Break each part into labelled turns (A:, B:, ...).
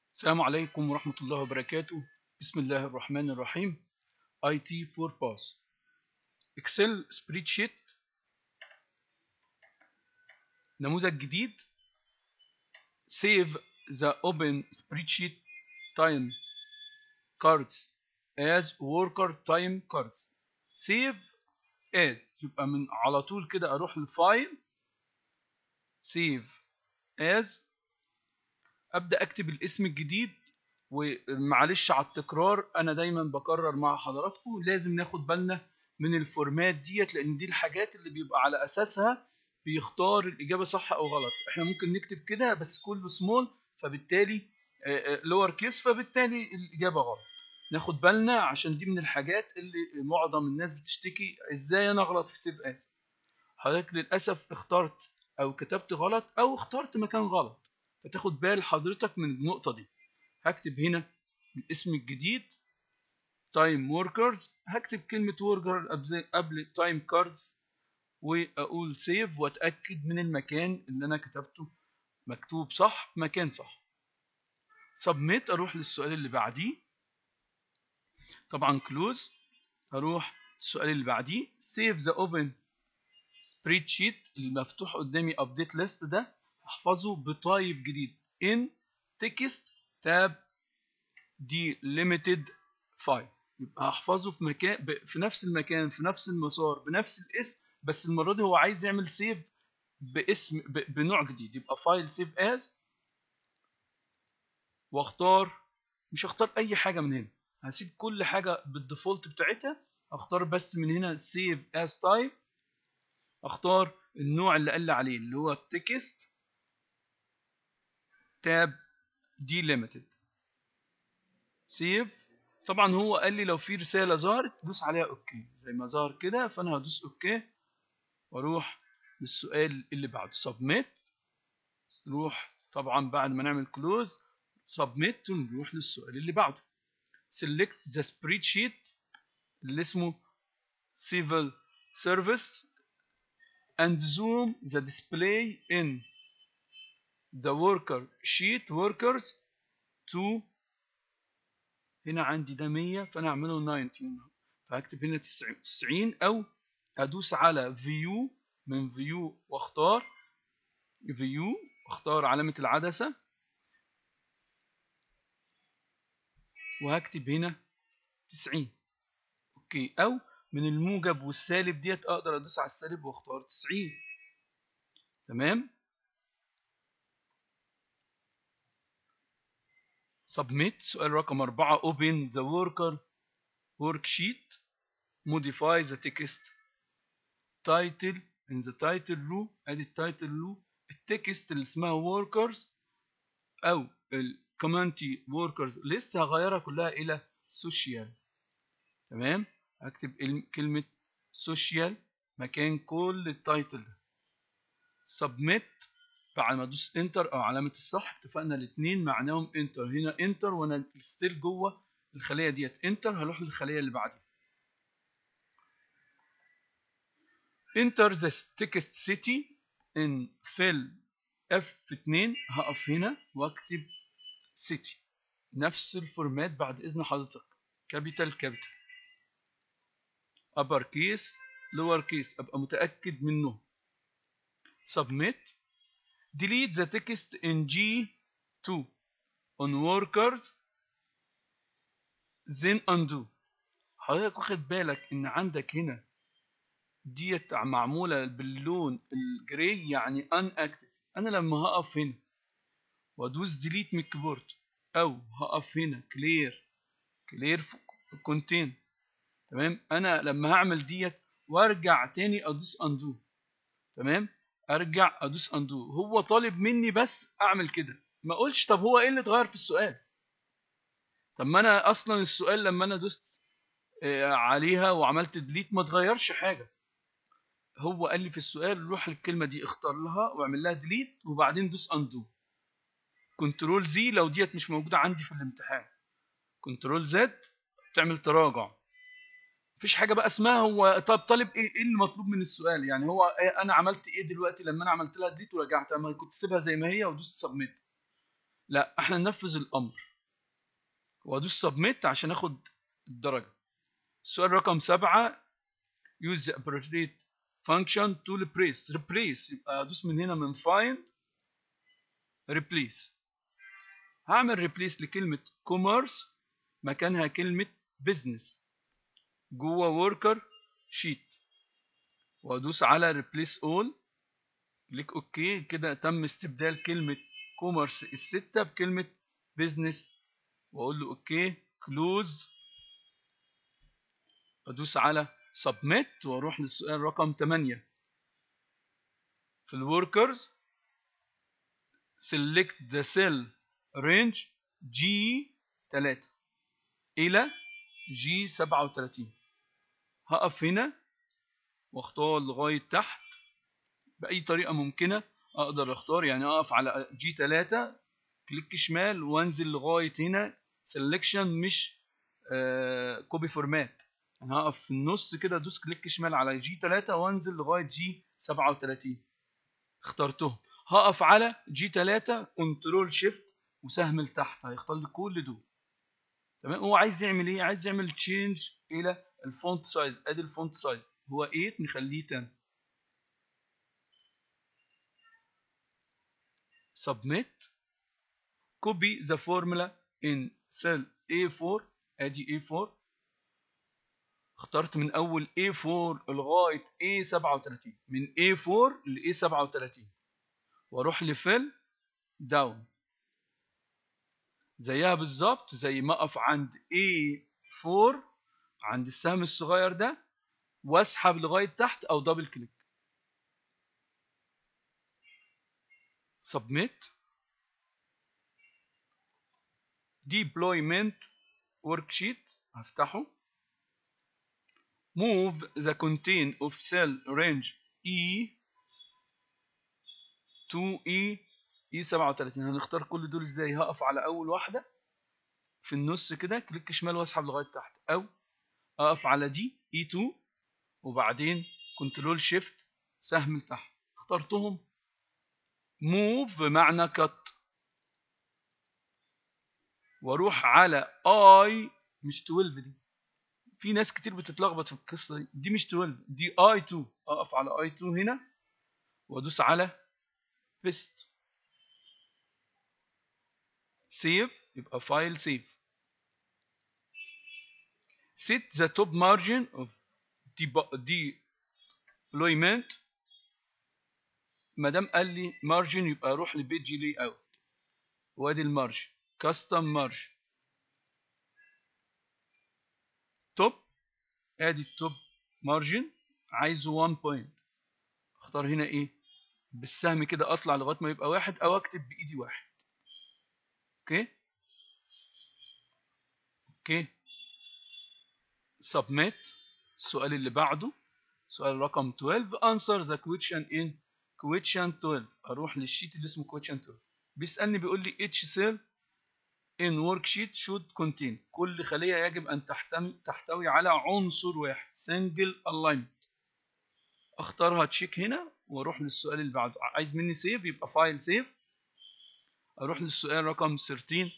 A: السلام عليكم ورحمة الله وبركاته بسم الله الرحمن الرحيم IT for Pass Excel Spreadsheet نموذج جديد Save the open spreadsheet time cards as worker time cards Save as يبقى من على طول كده أروح للفايل Save as ابدا اكتب الاسم الجديد ومعلش على التكرار انا دايما بكرر مع حضراتكم لازم ناخد بالنا من الفورمات ديت لان دي الحاجات اللي بيبقى على اساسها بيختار الاجابه صح او غلط احنا ممكن نكتب كده بس كله سمول فبالتالي لور كيس فبالتالي الاجابه غلط ناخد بالنا عشان دي من الحاجات اللي معظم الناس بتشتكي ازاي انا اغلط في سيف اس حضرتك للاسف اخترت او كتبت غلط او اخترت مكان غلط فتاخد بال حضرتك من النقطة دي هكتب هنا الاسم الجديد تايم وركرز هكتب كلمة وركر قبل تايم كاردز واقول سيف واتأكد من المكان اللي انا كتبته مكتوب صح مكان صح سبميت اروح للسؤال اللي بعديه طبعا كلوز هروح السؤال اللي بعديه سيف ذا اوبن سبريد شيت المفتوح قدامي ابديت ليست ده احفظه بتايب جديد in text tab delimited file يبقى احفظه في مكان في نفس المكان في نفس المسار بنفس الاسم بس المره دي هو عايز يعمل سيف باسم بنوع جديد يبقى فايل سيف از واختار مش هختار اي حاجه من هنا هسيب كل حاجه بالديفولت بتاعتها اختار بس من هنا سيف از تايب اختار النوع اللي قال لي عليه اللي هو تكست تاب delimited سيف طبعا هو قال لي لو في رساله ظهرت دوس عليها اوكي زي ما ظهر كده فانا هدوس اوكي واروح للسؤال اللي بعده سبميت نروح طبعا بعد ما نعمل كلوز سبميت ونروح للسؤال اللي بعده select the spreadsheet اللي اسمه civil service and zoom the display in the worker sheet workers to هنا عندي ده 100 فانا اعمله 90 فهكتب هنا 90 او ادوس على view من view واختار view واختار علامة العدسة وهكتب هنا 90 اوكي او من الموجب والسالب ديت اقدر ادوس على السالب واختار 90 تمام submit سؤال رقم 4 open the worker worksheet modify the text title in the title row ادي التايتل row التكست اللي اسمها workers او الكومنتي workers لسه هغيرها كلها الى social تمام هكتب كلمة social مكان كل التايتل ده submit بعد ما ادوس انتر او علامه الصح اتفقنا الاثنين معناهم انتر هنا انتر وانا ستيل جوه الخليه ديت انتر هروح للخليه اللي بعدها انتر ذا تكست سيتي ان فيل اف 2 هقف هنا واكتب سيتي نفس الفورمات بعد اذن حضرتك كابيتال كابيتال ابر كيس لور كيس ابقى متاكد منه سبميت delete the text in G2 on workers then undo حضرتك واخد بالك ان عندك هنا ديت معموله باللون الجراي يعني ان اكتف انا لما هقف هنا وادوس ديليت من الكيبورد او هقف هنا كلير كلير كونتين تمام انا لما هعمل ديت وارجع تاني ادوس اندو تمام ارجع ادوس اندو هو طالب مني بس اعمل كده ما اقولش طب هو ايه اللي اتغير في السؤال طب ما انا اصلا السؤال لما انا دوست عليها وعملت ديليت ما اتغيرش حاجه هو قال لي في السؤال روح الكلمه دي اختار لها واعمل لها ديليت وبعدين دوس اندو كنترول زي لو ديت مش موجوده عندي في الامتحان كنترول زد تعمل تراجع مفيش حاجه بقى اسمها هو طب طالب ايه ايه اللي مطلوب من السؤال يعني هو إيه انا عملت ايه دلوقتي لما انا عملت لها ديليت ورجعت اما كنت سيبها زي ما هي ودوست سبميت لا احنا ننفذ الامر وادوس سبميت عشان اخد الدرجه السؤال رقم سبعة use the appropriate function to replace replace يبقى ادوس من هنا من find replace هعمل replace لكلمة commerce مكانها كلمة business جوه worker sheet وادوس على replace all كليك اوكي كده تم استبدال كلمة كوميرس الستة بكلمة بيزنس واقول له اوكي كلوز ادوس على سبميت واروح للسؤال رقم 8 في الوركرز select the cell range G3 إلى G37 هقف هنا واختار لغاية تحت بأي طريقة ممكنة أقدر أختار يعني أقف على G3 كليك شمال وأنزل لغاية هنا selection مش كوبي فورمات انا هقف في النص كده ادوس كليك شمال على جي 3 وانزل لغايه جي 37 اخترتهم هقف على جي 3 كنترول شيفت وسهم لتحت هيختار لي كل دول تمام هو عايز يعمل ايه عايز يعمل تشينج الى الفونت سايز ادي الفونت سايز هو 8 نخليه 10 submit copy the formula in cell A4 ادي A4 اخترت من اول A4 لغايه A37 من A4 ل A37 واروح لفيل داون زيها بالظبط زي ما اقف عند A4 عند السهم الصغير ده واسحب لغايه تحت او دبل كليك submit deployment worksheet هفتحه move the content of cell range E to E E37 هنختار كل دول ازاي هقف على اول واحدة في النص كده كليك شمال واسحب لغاية تحت او اقف على دي E2 وبعدين كنترول شيفت سهم لتحت اخترتهم move بمعنى cut واروح على اي مش 12 دي في ناس كتير بتتلخبط في القصه دي دي مش 12 دي اي 2 اقف على اي 2 هنا وادوس على بيست سيف يبقى فايل سيف set the top margin of deployment ما دام قال لي margin يبقى اروح لبيج لي اوت وادي المارجن كاستم مارجن توب ادي التوب مارجن عايزه 1 بوينت اختار هنا ايه بالسهم كده اطلع لغايه ما يبقى واحد او اكتب بايدي واحد اوكي اوكي سبميت السؤال اللي بعده سؤال رقم 12 answer the question in question 12 اروح للشيت اللي اسمه question 12 بيسالني بيقول لي each cell in worksheet should contain كل خلية يجب أن تحتوي على عنصر واحد single alignment اختارها تشيك هنا واروح للسؤال اللي بعده عايز مني سيف يبقى فايل سيف اروح للسؤال رقم 13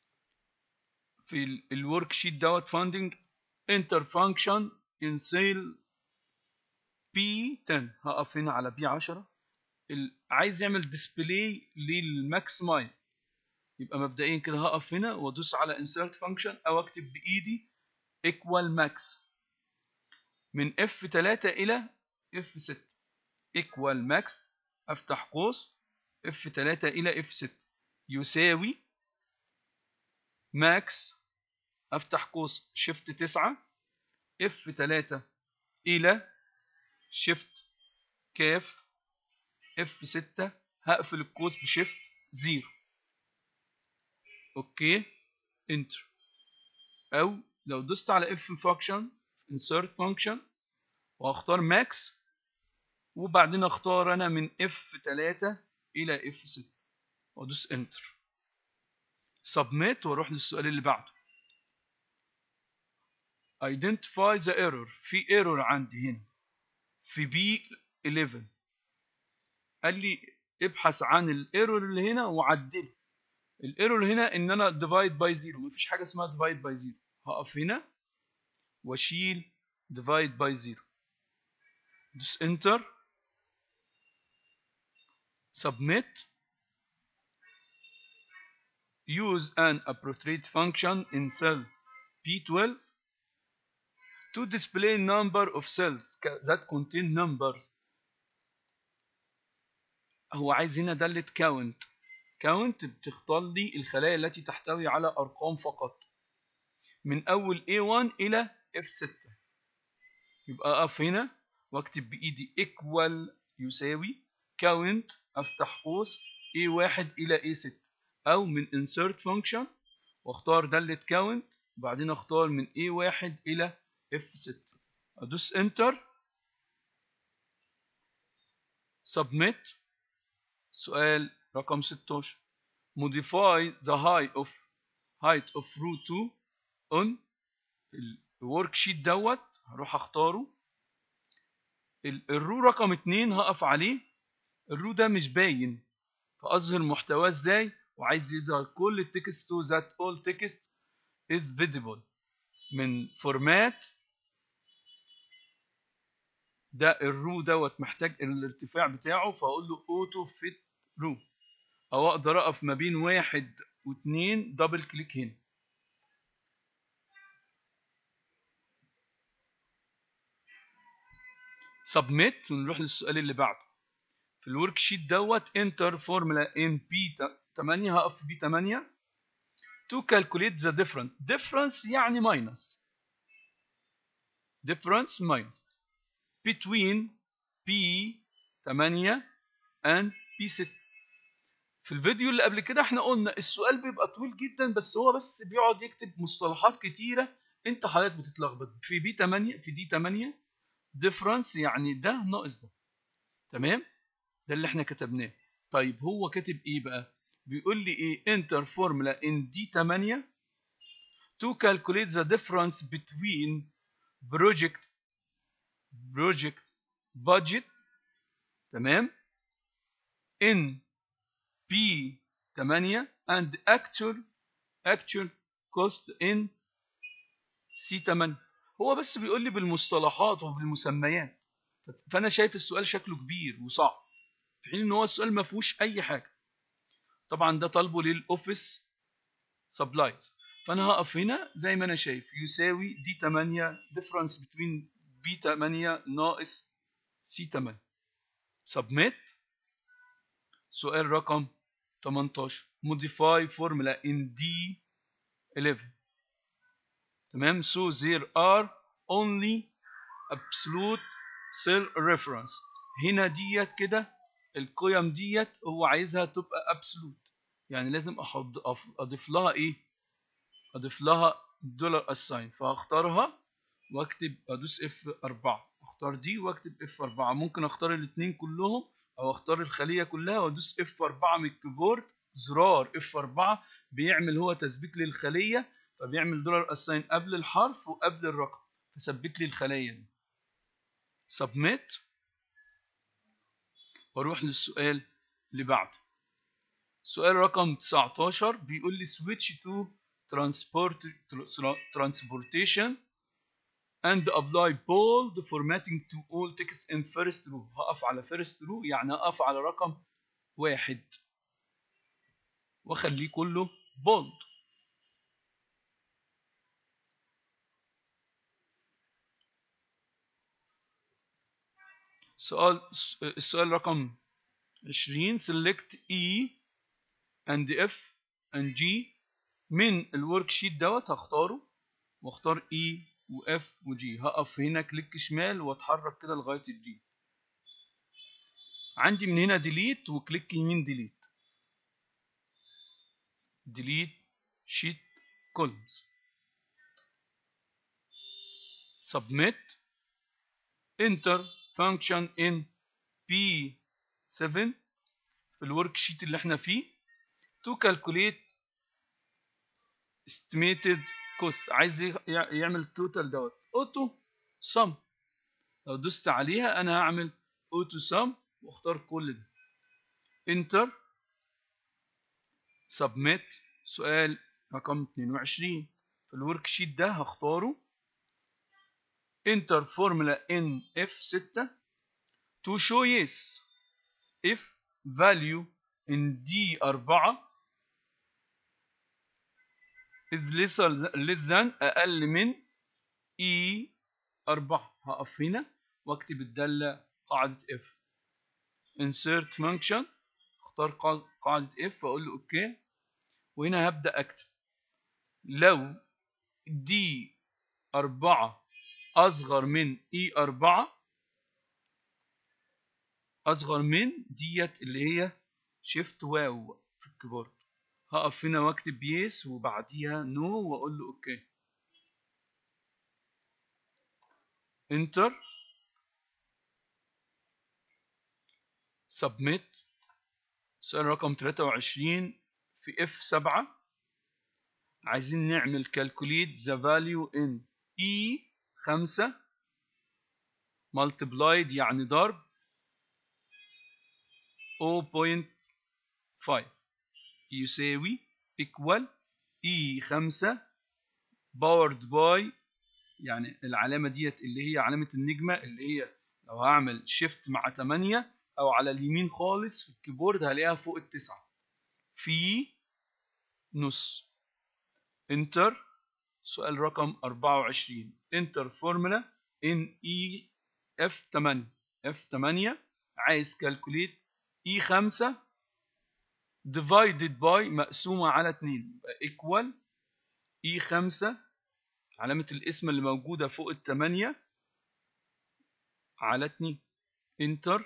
A: في الورك شيت دوت فاندنج انتر فانكشن ان سيل بي 10 هقف هنا على بي 10 عايز يعمل ديسبلاي للماكسمايز يبقى مبدئيا كده هقف هنا وادوس على insert function او اكتب بايدي equal max من F3 الى F6 equal max افتح قوس F3 الى F6 يساوي max افتح قوس shift 9 F3 الى shift كاف F6 هقفل القوس بشيفت 0 اوكي انتر او لو دوست على اف فانكشن insert function واختار ماكس وبعدين اختار انا من اف 3 الى اف 6 وادوس انتر سبميت واروح للسؤال اللي بعده identify the error في error عندي هنا في بي 11 قال لي ابحث عن الايرور اللي هنا وعدله الايرور هنا ان انا ديفايد باي زيرو مفيش حاجه اسمها ديفايد باي زيرو هقف هنا واشيل ديفايد باي زيرو دوس انتر submit use an appropriate function in cell P12 to display number of cells that contain numbers هو عايز هنا دالة count count بتختار لي الخلايا التي تحتوي على أرقام فقط من أول A1 إلى F6 يبقى أقف هنا واكتب بإيدي equal يساوي count أفتح قوس A1 إلى A6 أو من insert function واختار دالة count وبعدين اختار من A1 إلى F6 أدوس Enter Submit سؤال رقم 16 Modify the height of height of row 2 on الورك شيت دوت هروح اختاره الرو رقم 2 هقف عليه الرو ده مش باين فاظهر محتواه ازاي وعايز يظهر كل التكست so that all text is visible من فورمات ده الرو دوت محتاج الارتفاع بتاعه فاقول له اوتو فيت رو او اقدر اقف ما بين واحد واثنين دبل كليك هنا سبميت ونروح للسؤال اللي بعده في الورك شيت دوت انتر فورمولا ان بي 8 هقف في بي 8 to calculate the difference difference يعني minus difference minus between P8 and P6 في الفيديو اللي قبل كده احنا قلنا السؤال بيبقى طويل جدا بس هو بس بيقعد يكتب مصطلحات كتيرة انت حضرتك بتتلخبط في بي 8 في دي 8 difference يعني ده ناقص ده تمام ده اللي احنا كتبناه طيب هو كاتب ايه بقى بيقول لي ايه enter formula in D8 to calculate the difference between project project budget تمام in P8 and actual actual cost in C8 هو بس بيقول لي بالمصطلحات وبالمسميات فانا شايف السؤال شكله كبير وصعب في حين ان هو السؤال ما فيهوش اي حاجه طبعا ده طالبه للاوفيس سبلايز فانا هقف هنا زي ما انا شايف يساوي دي 8 difference between بي 8 ناقص سي 8 submit سؤال رقم 18 modify formula in D11 تمام so there are only absolute cell reference هنا ديت كده القيم ديت هو عايزها تبقى absolute يعني لازم احط اضيف لها ايه اضيف لها دولار اساين فهختارها واكتب ادوس اف 4 اختار دي واكتب اف 4 ممكن اختار الاثنين كلهم او اختار الخليه كلها وادوس اف 4 من الكيبورد زرار اف 4 بيعمل هو تثبيت للخليه فبيعمل دولار اساين قبل الحرف وقبل الرقم فثبت لي الخليه دي سبميت واروح للسؤال اللي بعده سؤال رقم 19 بيقول لي switch to transport transportation and apply bold formatting to all text in first row هقف على first row يعني هقف على رقم واحد واخليه كله bold سؤال السؤال رقم 20 select E and F and G من الورك شيت دوت هختاره واختار E و F و G هقف هنا كليك شمال واتحرك كده لغايه الجي عندي من هنا ديليت وكليك يمين ديليت ديليت شيت كولمز submit enter function in P7 في الورك شيت اللي احنا فيه to calculate estimated cost عايز يعمل توتال دوت اوتو sum لو دوست عليها انا هعمل اوتو sum واختار كل ده enter submit سؤال رقم 22 في الورك شيت ده هختاره enter formula in F6 to show yes if value in D4 is lesser less than أقل من E4 هقف هنا واكتب الدالة قاعدة F insert function اختار قاعدة F واقول له اوكي وهنا هبدأ اكتب لو دي أربعة أصغر من إي أربعة أصغر من ديت اللي هي شيفت واو في الكيبورد هقف هنا واكتب يس وبعديها نو واقول له اوكي انتر سبميت سؤال رقم 23 في اف 7 عايزين نعمل calculate the value in e 5 multiplied يعني ضرب 0.5 يساوي equal e 5 powered by يعني العلامة ديت اللي هي علامة النجمة اللي هي لو هعمل shift مع 8 أو على اليمين خالص في الكيبورد هلاقيها فوق التسعة في نص انتر سؤال رقم 24 انتر فورمولا ان اي اف 8 اف 8 عايز كالكوليت اي 5 divided by مقسومة على 2 يبقى equal اي 5 علامة الاسم اللي موجودة فوق الثمانية على 2 انتر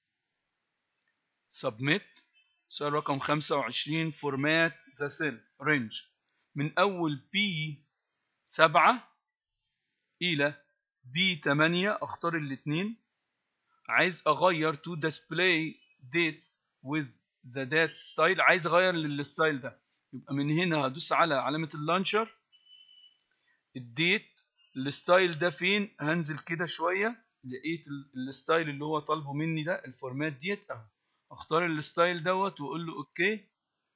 A: submit سؤال رقم 25 format the cell range من أول B7 إلى B8 أختار الاتنين عايز أغير to display dates with the date style عايز أغير للستايل ده يبقى من هنا هدوس على علامة اللانشر الديت الستايل ده فين هنزل كده شوية لقيت الستايل اللي هو طالبه مني ده الفورمات ديت اهو اختار الستايل دوت واقول له اوكي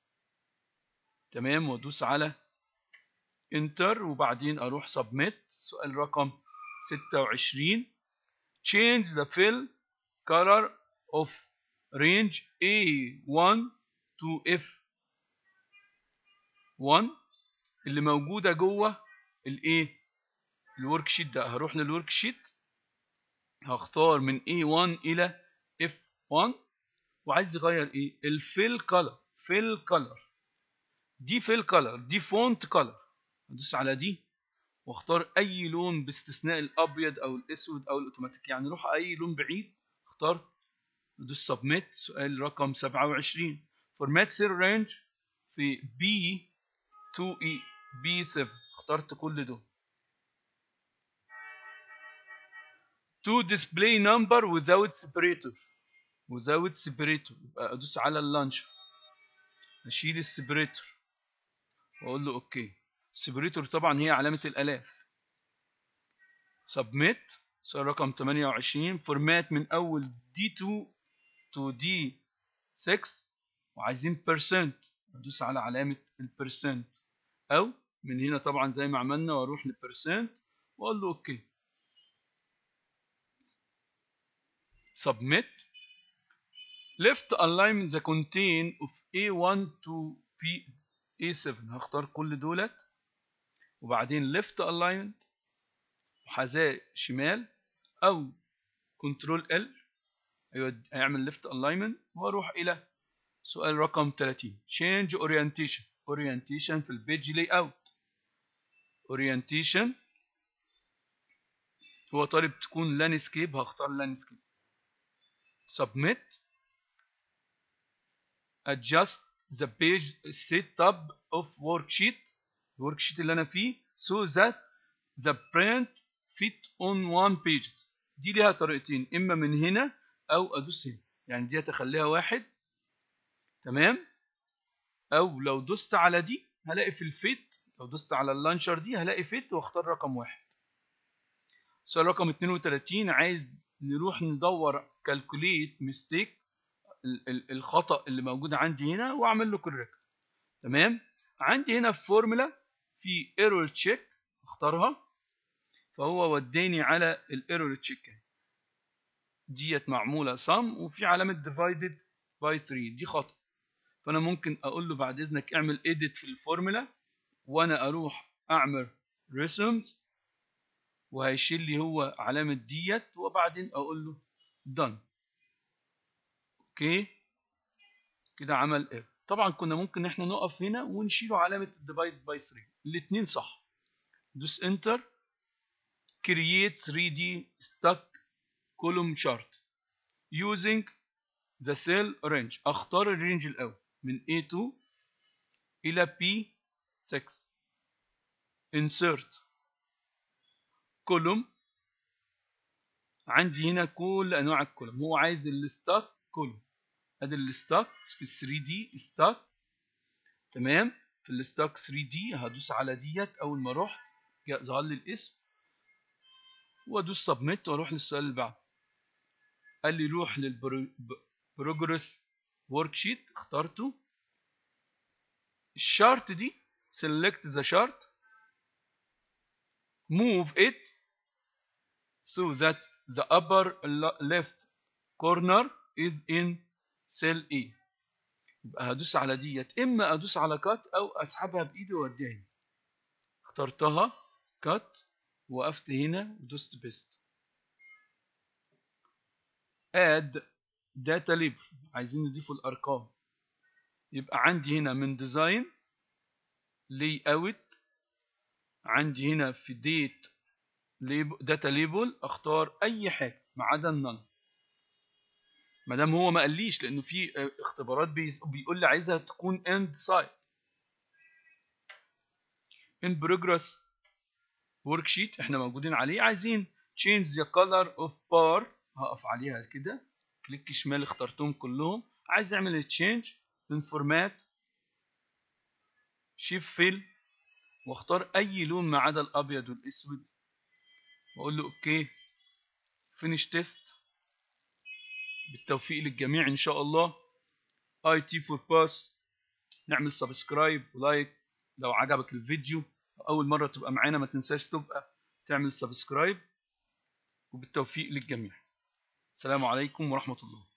A: تمام وادوس على انتر وبعدين اروح سبميت سؤال رقم 26 change the fill color of range A1 to F1 اللي موجودة جوه الايه الورك شيت ده هروح للورك شيت هختار من A1 إلى F1 وعايز يغير ايه الفيل كلر فيل كلر دي فيل كلر دي فونت كلر ادوس على دي واختار اي لون باستثناء الابيض او الاسود او الاوتوماتيك يعني روح اي لون بعيد اخترت ادوس سبميت سؤال رقم 27 فورمات سير رينج في بي 2 اي بي 7 اخترت كل دول to display number without separator without separator يبقى ادوس على اللانشر اشيل السبريتور واقول له اوكي السبريتور طبعا هي علامه الالاف سبميت سؤال رقم 28 فورمات من اول دي 2 تو دي 6 وعايزين بيرسنت ادوس على علامه البيرسنت او من هنا طبعا زي ما عملنا واروح للبيرسنت واقول له اوكي submit left alignment the contain of A1 to P A7 هختار كل دولت وبعدين left alignment وحذاء شمال او كنترول ال هيعمل left alignment واروح الى سؤال رقم 30 change orientation orientation في البيج لاي اوت orientation هو طالب تكون لاندسكيب هختار لاندسكيب submit adjust the page setup of worksheet الوركشيت اللي انا فيه so that the print fit on one pages دي ليها طريقتين اما من هنا او ادوس هنا يعني دي هتخليها واحد تمام او لو دوست على دي هلاقي في الفيت لو دوست على اللانشر دي هلاقي فيت واختار رقم واحد سؤال رقم 32 عايز نروح ندور كالكوليت ميستيك الخطأ اللي موجود عندي هنا واعمل له كوريكت تمام عندي هنا في فورمولا في ايرور تشيك اختارها فهو وداني على الايرور تشيك ديت معموله سم وفي علامه ديفايدد باي 3 دي خطا فانا ممكن اقول له بعد اذنك اعمل ايديت في الفورمولا وانا اروح اعمل ريسمز وهيشيل لي هو علامه ديت وبعدين اقول له done اوكي كده عمل ايه طبعا كنا ممكن احنا نقف هنا ونشيله علامه الديفايد باي 3 الاثنين صح دوس انتر create 3D stack column chart using the cell range اختار الرينج الاول من A2 الى P6 insert column عندي هنا كل انواع الكولوم هو عايز الستاك كولوم ادي الستاك في 3 دي ستاك تمام في الستاك 3 دي هدوس على ديت اول ما رحت ظهر لي الاسم وادوس سبميت واروح للسؤال اللي بعده قال لي روح للبروجرس ورك شيت اخترته الشارت دي select the chart move it so that the upper left corner is in cell E يبقى هدوس على ديت اما ادوس على كات او اسحبها بايدي واوديها اخترتها كات وقفت هنا ودوست بيست اد داتا ليبل عايزين نضيف الارقام يبقى عندي هنا من ديزاين لي اوت عندي هنا في ديت داتا ليبل اختار اي حاجه ما عدا النل ما دام هو ما قاليش لانه في اختبارات بيقول لي عايزها تكون اند سايت ان بروجرس ورك شيت احنا موجودين عليه عايزين change the color of bar هقف عليها كده كليك شمال اخترتهم كلهم عايز اعمل تشينج من فورمات شيف فيل واختار اي لون ما عدا الابيض والاسود واقول له اوكي فينيش تيست بالتوفيق للجميع ان شاء الله اي تي فور باس نعمل سبسكرايب ولايك لو عجبك الفيديو اول مره تبقى معانا ما تنساش تبقى تعمل سبسكرايب وبالتوفيق للجميع السلام عليكم ورحمه الله